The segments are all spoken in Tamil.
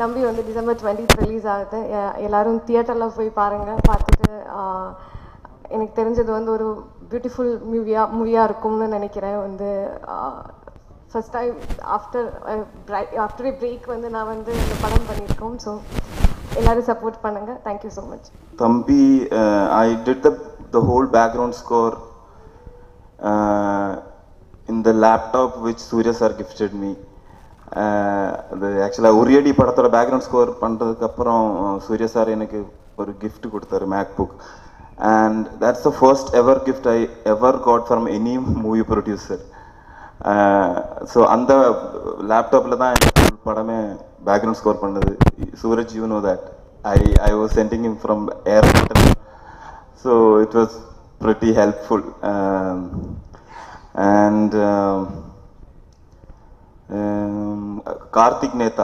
தம்பி வந்து டிசம்பர் டுவெண்ட்டி ரிலீஸ் ஆகுது எ- எல்லாரும் தியேட்டரில் போய் பாருங்கள் பார்த்துட்டு ஆஹ், எனக்கு தெரிஞ்சது வந்து ஒரு பியூட்டிஃபுல் மூவியாக மூவியாக இருக்கும்னு நினைக்கிறேன் வந்து first time after after break வந்து நான் வந்து இந்த படம் பண்ணியிருக்கோம் ஸோ எல்லாரும் சப்போர்ட் பண்ணுங்கள் thank you so much Thambi, uh, I did the the whole background score uh, in the laptop which Surya sir gifted me. Uh, அது ஆக்சுவலாக உரியடி படத்தோட பேக்ரவுண்ட் ஸ்கோர் பண்ணுறதுக்கப்புறம் சூர்யா சார் எனக்கு ஒரு gift கொடுத்தாரு MacBook and that's the first ever gift I ever got from any movie producer. So அந்த லேப்டாப்பில் தான் எனக்கு full படமே பேக்ரவுண்ட் ஸ்கோர் பண்ணது Suraj you know that I I was sending him from air so it was pretty helpful and Karthik Netha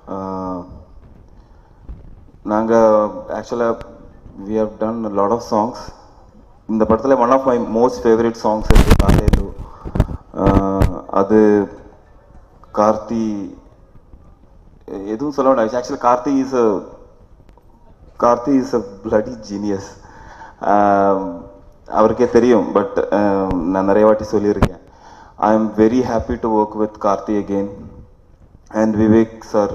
நாங்கள் ஆக்சுவலாக we have done lot of songs இந்த படத்தில் one of my most favourite songs இருக்கு காலையிலு அது கார்த்தி எதுவும் சொல்ல வேண்டாம் actually Karthi is a Karthi is a bloody genius அவருக்கே தெரியும் பட் நான் நிறைய வாட்டி சொல்லியிருக்கேன் I am very happy to work with Karthi again and Vivek sir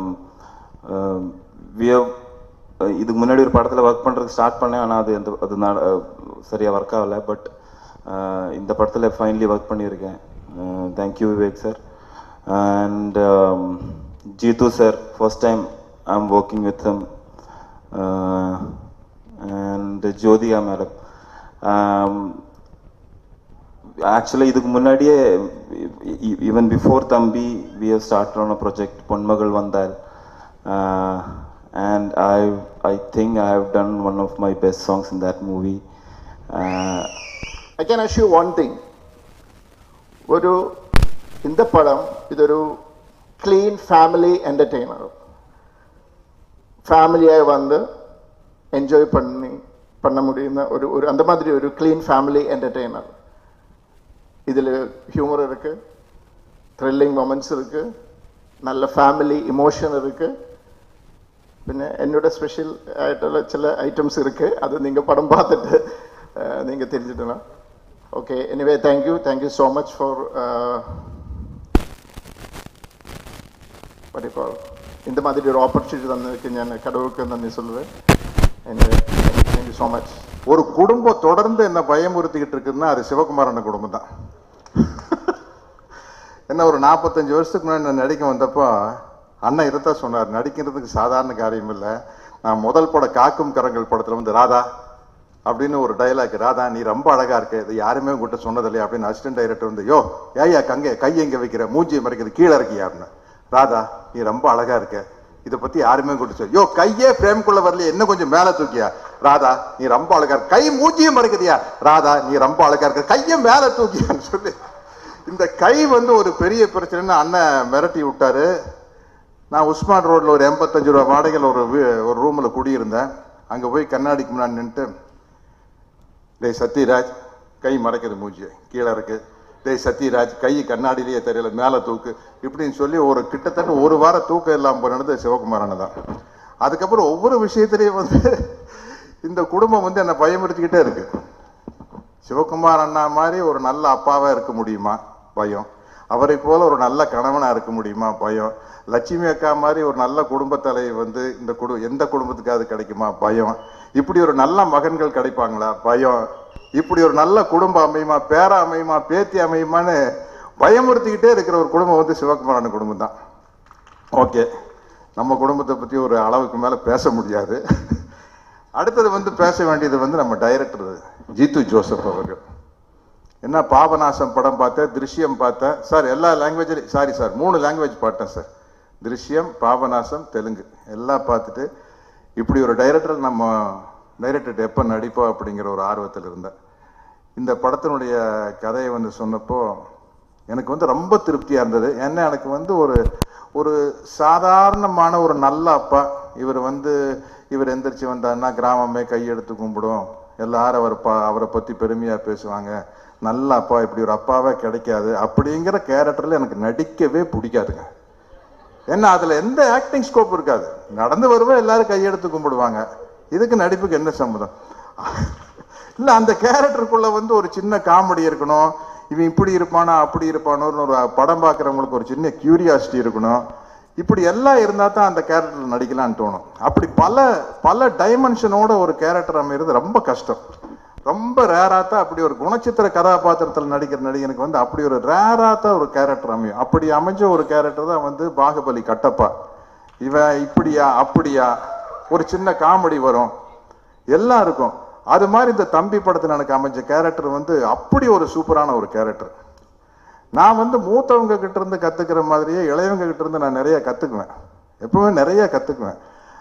we have இதுக்கு முன்னாடி ஒரு படத்தில் ஒர்க் பண்ணுறதுக்கு ஸ்டார்ட் பண்ணேன் ஆனால் அது அந்த அது நான் சரியாக ஒர்க் ஆகலை பட் இந்த படத்தில் ஃபைனலி ஒர்க் பண்ணியிருக்கேன் thank you Vivek sir and Jeethu sir first time I am working with him and Jyothika madam ஆக்சுவலாக இதுக்கு முன்னாடியே even before Thambi we have start on a project Ponmagal Vandhal and I I think I have done one of my best songs in that movie I can assure one thing ஒரு இந்த படம் ഇതൊരു ക്ലീൻ ഫാമിലി എൻ്റർടൈനർ ஃபேமிலியாக வந்து என்ஜாய் பண்ணி பண்ண முடியுന്ന ஒரு ஒரு அந்த மாதிரி ஒரு க்ளீன் ஃபேமிலி என்டர்டெய்னர் இதில் ஹியூமர் இருக்குது த்ரில்லிங் மொமெண்ட்ஸ் இருக்குது நல்ல ஃபேமிலி இமோஷன் இருக்குது പിന്നെ എന്നോട് സ്പെഷ്യൽ ആയിട്ടുള്ള ചില ഐറ്റംസ് ഇருக்கு അത് നിങ്ങൾ പടം பார்த்துட்டு நீங்கள் தெரிஞ்சுட்டலாம் okay anyway thank you thank you so much for what do you call இந்த மாதிரி ஒரு ஆப்பர்ச்சுனிட்டி தந்ததுக்கு ഞാൻ கடவுளுக்கு நன்றி சொல்லுவேன் எனிவே தேங்க்யூ ஸோ மச் ஒரு குடும்பம் தொடர்ந்து என்ன பயமுறுத்திக்கிட்டு இருக்குன்னா அது சிவகுமாரன் குடும்பம் தான் என்ன ஒரு நாற்பத்தஞ்சு வருஷத்துக்கு முன்னாடி நான் நடிக்க வந்தப்போ அண்ணன் இதைத்தான் சொன்னார் நடிக்கிறதுக்கு சாதாரண காரியம் இல்லை நான் முதல் படம் காக்கும் கரங்கள் படத்தில் வந்து ராதா அப்படின்னு ஒரு டைலாக் ராதா நீ ரொம்ப அழகா இருக்க இது யாருமே உங்ககிட்ட சொன்னதில்லையா அப்படின்னு அசிஸ்டன்ட் டைரக்டர் வந்து யோ ஏயா கங்க கை எங்க வைக்கிற மூஞ்சி மறைக்கிறது கீழே இருக்கியா அப்படின்னு ராதா நீ ரொம்ப அழகா இருக்க இதை பத்தி யாருமே கொண்டு சொல்லி யோ கையே பிரேம்குள்ள வரலையே என்ன கொஞ்சம் மேல தூக்கியா ராதா நீ ரொம்ப அழகா இருக்க கை மூஞ்சியும் மறைக்குதியா ராதா நீ ரொம்ப அழகா இருக்க கையை மேல தூக்கியான்னு சொல்லி இந்த கை வந்து ஒரு பெரிய பிரச்சனைன்னு அண்ணன் மிரட்டி விட்டாரு நான் உஸ்மான் ரோட்ல ஒரு எண்பத்தஞ்சு ரூபா வாடகையில் ஒரு வீ- ஒரு ரூம்ல குடியிருந்தேன் அங்க போய் கண்ணாடிக்கு முன்னாடி நின்னுட்டு டேய் சத்யராஜ் கை மறைக்குது மூஞ்சி கீழே இருக்கு டேய் சத்யராஜ் கை கண்ணாடியிலேயே தெரியல மேலே தூக்கு இப்படின்னு சொல்லி ஒரு கிட்டத்தட்ட ஒரு வாரம் தூக்கம் இல்லாமல் போனது சிவகுமாரன் தான் அதுக்கப்புறம் ஒவ்வொரு விஷயத்திலையும் வந்து இந்த குடும்பம் வந்து என்னை பயமுறுத்திக்கிட்டே இருக்கு சிவகுமார் அண்ணா மாதிரி ஒரு நல்ல அப்பாவா இருக்க முடியுமா பயம் அவரை போல ஒரு நல்ல கணவனா இருக்க முடியுமா பயம் லட்சுமி அக்கா மாதிரி ஒரு நல்ல குடும்பத்தலை வந்து இந்த குடு எந்த குடும்பத்துக்காவது கிடைக்குமா பயம் இப்படி ஒரு நல்ல மகன்கள் கிடைப்பாங்களா பயம் இப்படி ஒரு நல்ல குடும்பம் அமையுமா பேரா அமையுமா பேத்தி அமையுமான்னு பயமுறுத்திக்கிட்டே இருக்கிற ஒரு குடும்பம் வந்து சிவகுமாரான குடும்பம் தான் ஓகே நம்ம குடும்பத்தை பத்தி ஒரு அளவுக்கு மேல பேச முடியாது அடுத்தது வந்து பேச வேண்டியது வந்து நம்ம டைரக்டர் ஜீத்து ஜோசப் அவர்கள் என்ன பாபநாசம் படம் பார்த்தேன் திருஷ்யம் பார்த்தேன் சார் எல்லா லாங்குவேஜ்லையும் சாரி சார் மூணு லாங்குவேஜ் பார்த்தேன் சார் திருஷ்யம் பாபநாசம் தெலுங்கு எல்லாம் பார்த்துட்டு இப்படி ஒரு டைரக்டர் நம்ம டைரக்டர் எப்போ நடிப்போம் அப்படிங்கிற ஒரு ஆர்வத்தில் இருந்தேன் இந்த படத்தினுடைய கதையை வந்து சொன்னப்போ எனக்கு வந்து ரொம்ப திருப்தியாக இருந்தது ஏன்னா எனக்கு வந்து ஒரு ஒரு சாதாரணமான ஒரு நல்ல அப்பா இவர் வந்து இவர் எந்திரிச்சு வந்தாருன்னா கிராமமே கையெடுத்து கும்பிடும் எல்லாரும் அவர் பா அவரை பற்றி பெருமையாக பேசுவாங்க நல்ல அப்பா இப்படி ஒரு அப்பாவே கிடைக்காது அப்படிங்கிற கேரக்டரில் எனக்கு நடிக்கவே பிடிக்காதுங்க ஏன்னா அதுல எந்த ஆக்டிங் ஸ்கோப் இருக்காது நடந்து வருவ எல்லாரும் கையெடுத்து கும்பிடுவாங்க இதுக்கு நடிப்புக்கு என்ன சம்மதம் இல்ல அந்த கேரக்டருக்குள்ள வந்து ஒரு சின்ன காமெடி இருக்கணும் இவன் இப்படி இருப்பானா அப்படி இருப்பானோன்னு ஒரு படம் பார்க்குறவங்களுக்கு ஒரு சின்ன கியூரியாசிட்டி இருக்கணும் இப்படி எல்லாம் இருந்தா தான் அந்த கேரக்டர் நடிக்கலாம்னு தோணும் அப்படி பல பல டைமென்ஷனோட ஒரு கேரக்டர் அமைகிறது ரொம்ப கஷ்டம் ரொம்ப ரேரா தான் அப்படி ஒரு குணச்சித்திர கதாபாத்திரத்தில் நடிக்கிற நடிகனுக்கு வந்து அப்படி ஒரு ரேரா தான் ஒரு கேரக்டர் அமையும் அப்படி அமைஞ்ச ஒரு கேரக்டர் தான் வந்து பாகுபலி கட்டப்பா இவன் இப்படியா அப்படியா ஒரு சின்ன காமெடி வரும் எல்லாம் இருக்கும் அது மாதிரி இந்த தம்பி படத்தில் எனக்கு அமைஞ்ச கேரக்டர் வந்து அப்படி ஒரு சூப்பரான ஒரு கேரக்டர் நான் வந்து மூத்தவங்க கிட்ட இருந்து கத்துக்கிற மாதிரியே இளையவங்க கிட்ட இருந்து நான் நிறைய கத்துக்குவேன் எப்பவுமே நிறைய கத்துக்குவேன்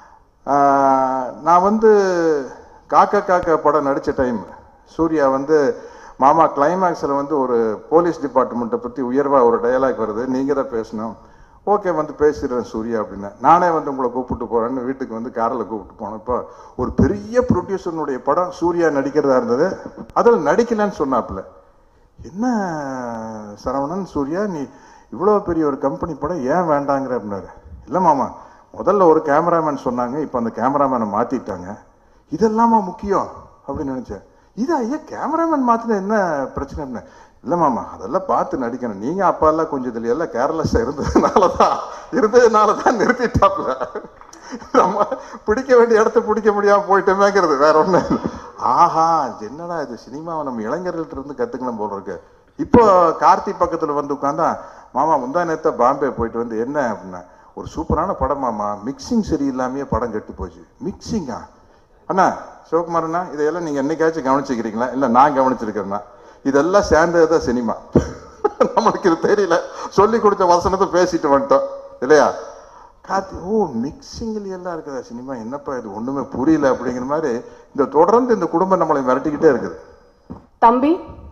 ஆஹ் நான் வந்து காக்க காக்க படம் நடிச்ச டைம் சூர்யா வந்து மாமா கிளைமேக்ஸில் வந்து ஒரு போலீஸ் டிபார்ட்மெண்ட்டை பற்றி உயர்வாக ஒரு டயலாக் வருது நீங்கள் தான் பேசணும் ஓகே வந்து பேசிடுறேன் சூர்யா அப்படின்னு நானே வந்து உங்களை கூப்பிட்டு போகிறேன்னு வீட்டுக்கு வந்து காரில் கூப்பிட்டு போனப்போ ஒரு பெரிய ப்ரொடியூசர்னுடைய படம் சூர்யா நடிக்கிறதா இருந்தது அதில் நடிக்கலன்னு சொன்னாப்புல என்ன சரவணன் சூர்யா நீ இவ்வளோ பெரிய ஒரு கம்பெனி படம் ஏன் வேண்டாங்கிற அப்படின்னாரு இல்லை மாமா முதல்ல ஒரு கேமராமேன் சொன்னாங்க இப்போ அந்த கேமராமேனை மாற்றிட்டாங்க இதெல்லாமா முக்கியம் அப்படின்னு நினச்சேன் இது ஐயா கேமராமேன் மாற்றின என்ன பிரச்சனை என்ன இல்லை மாமா அதெல்லாம் பார்த்து நடிக்கணும் நீங்கள் அப்பா எல்லாம் கொஞ்சம் இதுல எல்லாம் கேர்லெஸ்ஸாக இருந்ததுனால தான் இருந்ததுனால தான் நிறுத்திட்டாப்புல நம்ம பிடிக்க வேண்டிய இடத்த பிடிக்க முடியாம போயிட்டோமேங்கிறது வேற ஒண்ணு இல்ல. ஆஹா என்னடா இது சினிமாவை நம்ம இளைஞர்கள்ட்ட இருந்து கத்துக்கணும் போல இருக்கு இப்போ கார்த்தி பக்கத்துல வந்து உட்காந்தா மாமா முந்தா நேத்த பாம்பே போயிட்டு வந்து என்ன அப்படின்னா ஒரு சூப்பரான படம் மாமா மிக்சிங் சரியில்லாமையே படம் கெட்டு போச்சு மிக்சிங்கா அண்ணா சிவகுமார் அண்ணா இதையெல்லாம் நீங்க என்னைக்காச்சும் கவனிச்சுக்கிறீங்களா இல்ல நான் கவனிச்சிருக்கிறேன்னா இதெல்லாம் சேர்ந்தது தான் சினிமா நம்மளுக்கு இது தெரியல சொல்லி கொடுத்த வசனத்தை பேசிட்டு வந்துட்டோம் இல்லையா கார்த்தி ஓ மிக்சிங்ல எல்லாம் இருக்குதா சினிமா என்னப்பா இது ஒண்ணுமே புரியல அப்படிங்கிற மாதிரி இந்த தொடர்ந்து இந்த குடும்பம் நம்மளை மிரட்டிக்கிட்டே இருக்குது தம்பி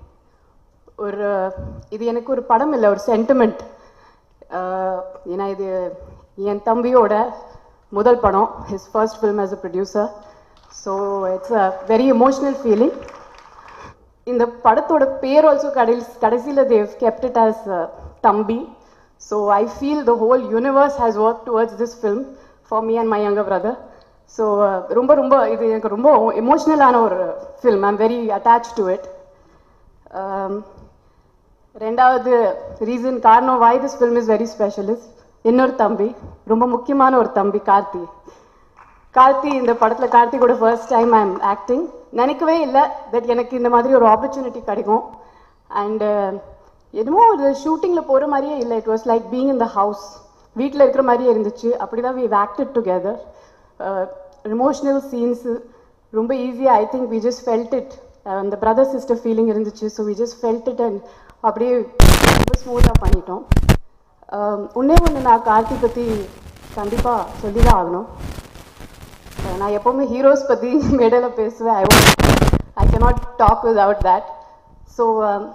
ஒரு இது எனக்கு ஒரு படம் இல்லை ஒரு சென்டிமெண்ட் ஏன்னா இது என் தம்பியோட முதல் படம் his first film as a producer so it's a very emotional feeling இந்த படத்தோட பேர் ஆல்சோ கடைசி கடைசியில் Dev kept it as Thambi so I feel the whole universe has work towards this film for me and my younger brother so ரொம்ப ரொம்ப இது எனக்கு ரொம்ப எமோஷ்னலான ஒரு film I'm very attach to it ரெண்டாவது ரீசன் காரணம் why this film is very special is இன்னொரு தம்பி ரொம்ப முக்கியமான ஒரு தம்பி கார்த்தி கார்த்தி இந்த படத்துல கார்த்தி கூட first time I am acting நினைக்கவே இல்லை தட் எனக்கு இந்த மாதிரி ஒரு ஆப்பர்ச்சுனிட்டி கிடைக்கும் அண்டு என்னமோ ஒரு ஷூட்டிங்கில் போகிற மாதிரியே இல்லை it was like being in the house வீட்டில் இருக்கிற மாதிரியே இருந்துச்சு அப்படி தான் we acted together emotional scenes ரொம்ப ஈஸியாக I think we just felt it அந்த பிரதர் சிஸ்டர் ஃபீலிங் இருந்துச்சு so we just felt it and அப்படியே ரொம்ப ஸ்மூத்தாக பண்ணிட்டோம் அஹ் ஒண்ணே ஒன்று நான் கார்த்தி பற்றி கண்டிப்பாக சொல்லி தான் ஆகணும் அஹ் நான் எப்போவுமே ஹீரோஸ் பற்றி மேடையில் பேசுவேன் I I cannot talk without that so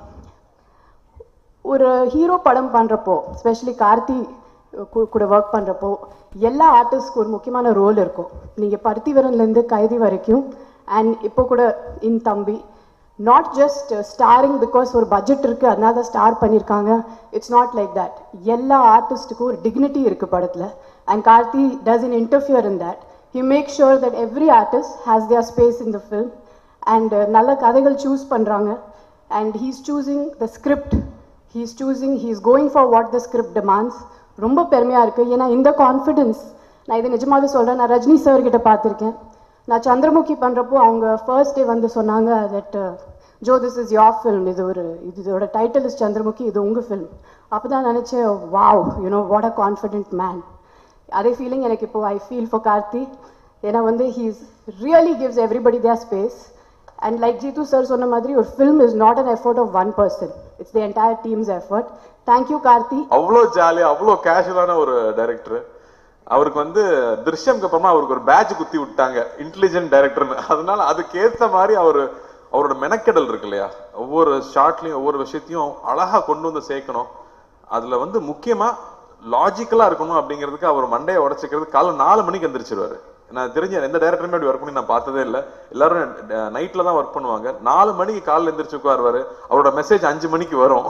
ஒரு ஹீரோ படம் பண்ணுறப்போ ஸ்பெஷலி கார்த்தி கூ- கூட ஒர்க் பண்ணுறப்போ எல்லா ஆர்டிஸ்ட்க்கு ஒரு முக்கியமான ரோல் இருக்கும் நீங்கள் பருத்திவரன்லேருந்து கைதி வரைக்கும் அண்ட் இப்போ கூட in Thambi not just starring because ஒரு பட்ஜெட் இருக்குது அதனால தான் ஸ்டார் பண்ணியிருக்காங்க இட்ஸ் நாட் லைக் தட் எல்லா ஆர்டிஸ்ட்டுக்கும் ஒரு டிக்னிட்டி இருக்குது படத்தில் and Karthi does in interfere in that he make sure that every artist has their space in the film and நல்ல கதைகள் சூஸ் பண்ணுறாங்க and he's choosing the script he's choosing he's going for what the script demands ரொம்ப பெருமையாக இருக்குது ஏன்னா இந்த கான்ஃபிடென்ஸ் நான் இது நிஜமாவே சொல்கிறேன் நான் ரஜினி சார் கிட்ட பார்த்துருக்கேன் நான் சந்திரமுகி பண்ணுறப்போ அவங்க ஃபர்ஸ்ட் டே வந்து சொன்னாங்க that Jo this is your film இது ஒரு இது இதோட டைட்டில் இஸ் சந்திரமுகி இது உங்கள் ஃபில்ம் அப்போ தான் நினச்சேன் wow you know what a confident man அதே ஃபீலிங் எனக்கு இப்போ ஐ ஃபீல் ஃபார் கார்த்தி ஏன்னா வந்து he's really gives everybody their space and like Jeethu sir சொன்ன மாதிரி ஒரு film is not an effort of one person it's the entire team's effort thank you Karthi அவ்வளோ ஜாலியா அவ்வளோ கேஷுவலான ஒரு டைரக்டர் அவருக்கு வந்து திருஷ்யம்க்கு அப்புறமா அவருக்கு ஒரு பேட்ச் குத்தி விட்டாங்க இன்டெலிஜென்ட் டைரக்டர்னு அதனால அதுக்கேத்த மாதிரி அவர் அவரோட மெனக்கெடல் இருக்கு இல்லையா ஒவ்வொரு ஷார்ட்லயும் ஒவ்வொரு விஷயத்தையும் அழகா கொண்டு வந்து சேர்க்கணும் அதுல வந்து முக்கியமா லாஜிக்கலா இருக்கணும் அப்படிங்கிறதுக்கு அவர் மண்டையை உடைச்சிக்கிறது காலைல நாலு மணிக்கு எந்திரிச்சிருவாரு நான் தெரிஞ்ச எந்த டேரக்டருமே அப்படி ஒர்க் பண்ணி நான் பார்த்ததே இல்லை எல்லாரும் நைட்ல தான் ஒர்க் பண்ணுவாங்க நாலு மணிக்கு காலைல எந்திரிச்சு உட்காருவாரு அவரோட மெசேஜ் அஞ்சு மணிக்கு வரும்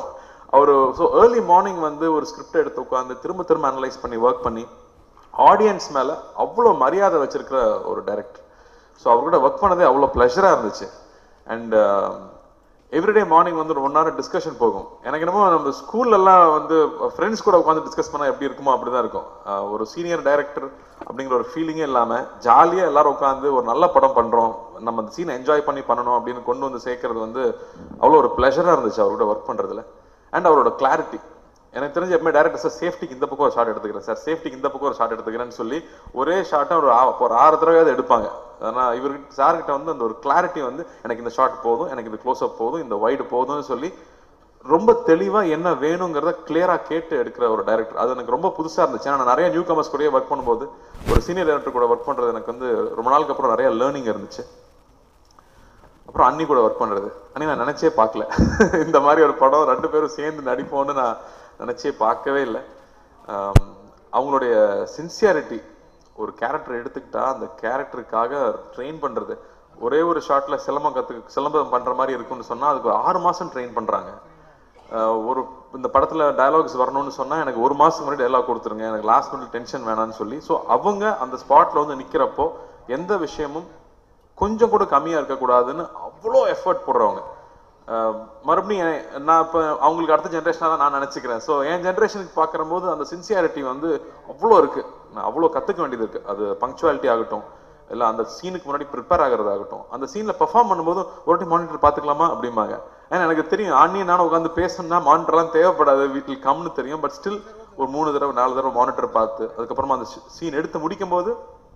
அவர் ஸோ ஏர்லி மார்னிங் வந்து ஒரு ஸ்கிரிப்ட் எடுத்து உட்காந்து திரும்ப திரும்ப அனலைஸ் பண்ணி ஒர்க் பண்ணி ஆடியன்ஸ் மேல அவ்வளோ மரியாதை வச்சிருக்கிற ஒரு டைரக்டர் ஸோ அவர் கூட ஒர்க் பண்ணதே அவ்வளோ ப்ளஷராக இருந்துச்சு அண்ட் எவ்ரிடே மார்னிங் வந்து ஒரு ஒன் ஹவர் டிஸ்கஷன் போகும் எனக்கு என்னமோ நம்ம ஸ்கூல்ல எல்லாம் வந்து ஃப்ரெண்ட்ஸ் கூட உட்காந்து டிஸ்கஸ் பண்ணா எப்படி இருக்குமோ அப்படிதான் இருக்கும் அஹ் ஒரு சீனியர் டைரக்டர் அப்படிங்கிற ஒரு ஃபீலிங்கே இல்லாம ஜாலியா எல்லாரும் உட்காந்து ஒரு நல்ல படம் பண்றோம் நம்ம அந்த சீனை என்ஜாய் பண்ணி பண்ணணும் அப்படின்னு கொண்டு வந்து சேர்க்கறது வந்து அவ்வளோ ஒரு ப்ளஷரா இருந்துச்சு அவரோட ஒர்க் பண்றதுல அண்ட் அவரோட கிளாரிட்டி எனக்கு தெரிஞ்ச எப்பவுமே டேரக்டர் சார் சேஃப்டிக்கு இந்த பக்கம் ஒரு ஷாட் எடுத்துக்கிறேன் சார் சேஃப்டிக்கு இந்த பக்கம் ஒரு ஷாட் எடுத்துக்கிறேன்னு சொல்லி ஒரே ஷாட்டை ஒரு ஆ- ஒரு ஆறு தடவையாவது எடுப்பாங்க ஆனா இவர்கிட்ட சார்கிட்ட வந்து அந்த ஒரு கிளாரிட்டி வந்து எனக்கு இந்த ஷாட் போதும் எனக்கு இந்த க்ளோஸ் அப் போதும் இந்த வைடு போதும்னு சொல்லி ரொம்ப தெளிவா என்ன வேணுங்கிறத கிளியரா கேட்டு எடுக்கிற ஒரு டைரக்டர் அது எனக்கு ரொம்ப புதுசா இருந்துச்சு ஏன்னா நான் நிறைய நியூ கமர்ஸ் கூடயே ஒர்க் பண்ணும்போது ஒரு சீனியர் டைரக்டர் கூட ஒர்க் பண்றது எனக்கு வந்து ரொம்ப நாளுக்கு அப்புறம் நிறைய லேர்னிங் இருந்துச்சு அப்புறம் அண்ணி கூட ஒர்க் பண்றது அண்ணி நான் நினைச்சே பார்க்கல இந்த மாதிரி ஒரு படம் ரெண்டு பேரும் சேர்ந்து நடிப்போம்னு நான் நினைச்சே பார்க்கவே இல்லை ஆம், அவங்களுடைய சின்சியாரிட்டி ஒரு கேரக்டர் எடுத்துக்கிட்டா அந்த கேரக்டருக்காக ட்ரெயின் பண்றது ஒரே ஒரு ஷாட்ல சிலம்பம் கத்து சிலம்பம் பண்ற மாதிரி இருக்கும்னு சொன்னா அதுக்கு ஒரு ஆறு மாசம் ட்ரெயின் பண்றாங்க ஆஹ் ஒரு இந்த படத்துல டயலாக்ஸ் வரணும்னு சொன்னா எனக்கு ஒரு மாசத்துக்கு முன்னாடி டயலாக் கொடுத்துருங்க எனக்கு லாஸ்ட் மினிட் டென்ஷன் வேணாம்னு சொல்லி ஸோ அவங்க அந்த ஸ்பாட்ல வந்து நிக்கிறப்போ எந்த விஷயமும் கொஞ்சம் கூட கம்மியா இருக்கக்கூடாதுன்னு அவ்வளோ எஃபர்ட் போடுறவங்க ஆஹ் மறுபடியும் எ- நான் இப்போ அவங்களுக்கு அடுத்த ஜென்ரேஷனாக தான் நான் நினச்சிக்கிறேன் ஸோ என் ஜென்ரேஷனுக்கு பார்க்குறம்போது அந்த சின்சியாரிட்டி வந்து அவ்வளோ இருக்கு நான் அவ்வளோ கற்றுக்க வேண்டியது இருக்கு அது பங்க்சுவாலிட்டி ஆகட்டும் இல்லை அந்த சீனுக்கு முன்னாடி ப்ரிப்பேர் ஆகிறதாகட்டும் அந்த சீனில் பெர்ஃபார்ம் பண்ணும்போது ஒரு டைம் மானிட்டர் பார்த்துக்கலாமா அப்படிம்பாங்க ஏன்னா எனக்கு தெரியும் ஆண்ணியை நானும் உட்காந்து பேசணும்னா மானிட்டர்லாம் தேவைப்படாது வீட்டில் கம்னு தெரியும் பட் ஸ்டில் ஒரு மூணு தடவை நாலு தடவை மானிட்டர் பார்த்து அதுக்கப்புறமா அந்த சீன் எடுத்து முடிக்கும் போது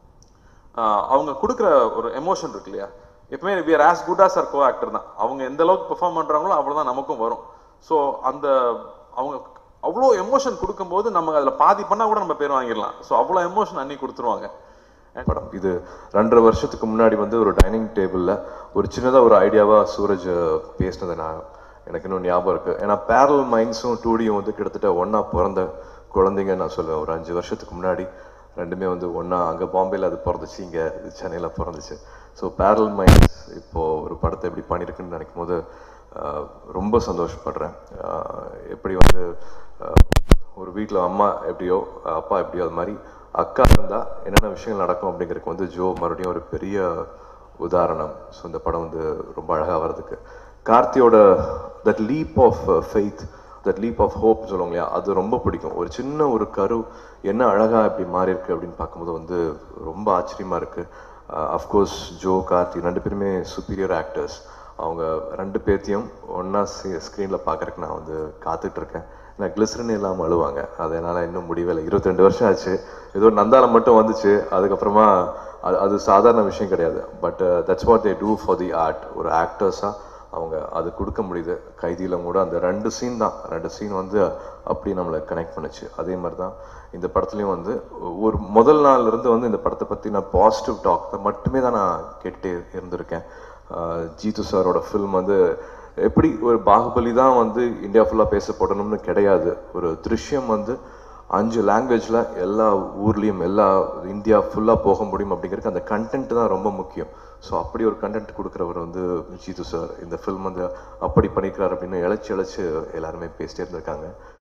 ஆஹ் அவங்க கொடுக்குற ஒரு எமோஷன் இருக்கு இல்லையா எப்பவுமே we are as good as our co actor தான் அவங்க எந்த அளவுக்கு பெர்ஃபார்ம் பண்றாங்களோ அவ்வளவுதான் நமக்கும் வரும் ஸோ அந்த அவங்க அவ்வளோ எமோஷன் கொடுக்கும்போது நம்ம அதில் பாதி பண்ணா கூட நம்ம பேர் வாங்கிடலாம் ஸோ அவ்வளோ எமோஷன் அன்னி கொடுத்துருவாங்க படம் இது ரெண்டரை வருஷத்துக்கு முன்னாடி வந்து ஒரு டைனிங் டேபிளில் ஒரு சின்னதாக ஒரு ஐடியாவாக சூரஜ் பேசினதை நான் எனக்கு இன்னும் ஞாபகம் இருக்கு ஏன்னா பேரல் மைண்ட்ஸும் டூடியும் வந்து கிட்டத்தட்ட ஒன்றா பிறந்த குழந்தைங்க நான் சொல்லுவேன் ஒரு அஞ்சு வருஷத்துக்கு முன்னாடி ரெண்டுமே வந்து ஒன்றா அங்கே பாம்பேல அது பிறந்துச்சு இங்கே சென்னையில் பிறந்துச்சு ஸோ பேரல் மைண்ட்ஸ் இப்போது ஒரு படத்தை எப்படி பண்ணியிருக்குன்னு நினைக்கும் போது ஆஹ், ரொம்ப சந்தோஷப்படுறேன் ஆஹ், எப்படி வந்து ஆஹ், ஒரு வீட்டில் அம்மா எப்படியோ அப்பா எப்படியோ அது மாதிரி அக்கா இருந்தால் என்னென்ன விஷயங்கள் நடக்கும் அப்படிங்கிறதுக்கு வந்து ஜோ மறுபடியும் ஒரு பெரிய உதாரணம் ஸோ இந்த படம் வந்து ரொம்ப அழகாக வர்றதுக்கு கார்த்தியோட that leap of faith that leap of hope சொல்லுவாங்க இல்லையா அது ரொம்ப பிடிக்கும் ஒரு சின்ன ஒரு கரு என்ன அழகாக இப்படி மாறி இருக்கு அப்படின்னு பார்க்கும்போது வந்து ரொம்ப ஆச்சரியமா இருக்கு அஃப்கோர்ஸ் ஜோ கார்த்தி ரெண்டு பேருமே சுப்பீரியர் ஆக்டர்ஸ் அவங்க ரெண்டு பேர்த்தையும் ஒன்றா ஸ்க்ரீனில் பார்க்கறதுக்கு நான் வந்து காத்துட்டு இருக்கேன் நான் கிளிசரின் இல்லாமல் அழுவாங்க அது என்னால் இன்னும் முடியவே இல்லை இருபத்தி ரெண்டு வருஷம் ஆச்சு ஏதோ நந்தாலம் மட்டும் வந்துச்சு அதுக்கப்புறமா அது அது சாதாரண விஷயம் கிடையாது but that's what they do for the art ஒரு ஆக்டர்ஸாக அவங்க அது கொடுக்க முடியுது கைதியில் கூட அந்த ரெண்டு சீன் தான் ரெண்டு சீன் வந்து அப்படி நம்மளை கனெக்ட் பண்ணுச்சு அதே மாதிரி தான் இந்த படத்துலையும் வந்து ஒரு முதல் நாள்ல இருந்து வந்து இந்த படத்தை பற்றி நான் பாசிட்டிவ் டாக் மட்டுமே தான் நான் கேட்டுட்டே இருந்திருக்கேன் ஆஹ் ஜீது சாரோட ஃபில்ம் வந்து எப்படி ஒரு பாகுபலி தான் வந்து இந்தியா ஃபுல்லாக பேசப்படணும்னு கிடையாது ஒரு திருஷ்யம் வந்து அஞ்சு லாங்குவேஜில் எல்லா ஊர்லேயும் எல்லா இந்தியா ஃபுல்லாக போக முடியும் அப்படிங்கிறதுக்கு அந்த கண்டென்ட் தான் ரொம்ப முக்கியம் ஸோ அப்படி ஒரு கண்டென்ட் கொடுக்குறவர் வந்து ஜீது சார் இந்த ஃபில்ம் வந்து அப்படி பண்ணிக்கிறார் அப்படின்னு இழைச்சி இழைச்சி எல்லாருமே பேசிட்டே இருந்திருக்காங்க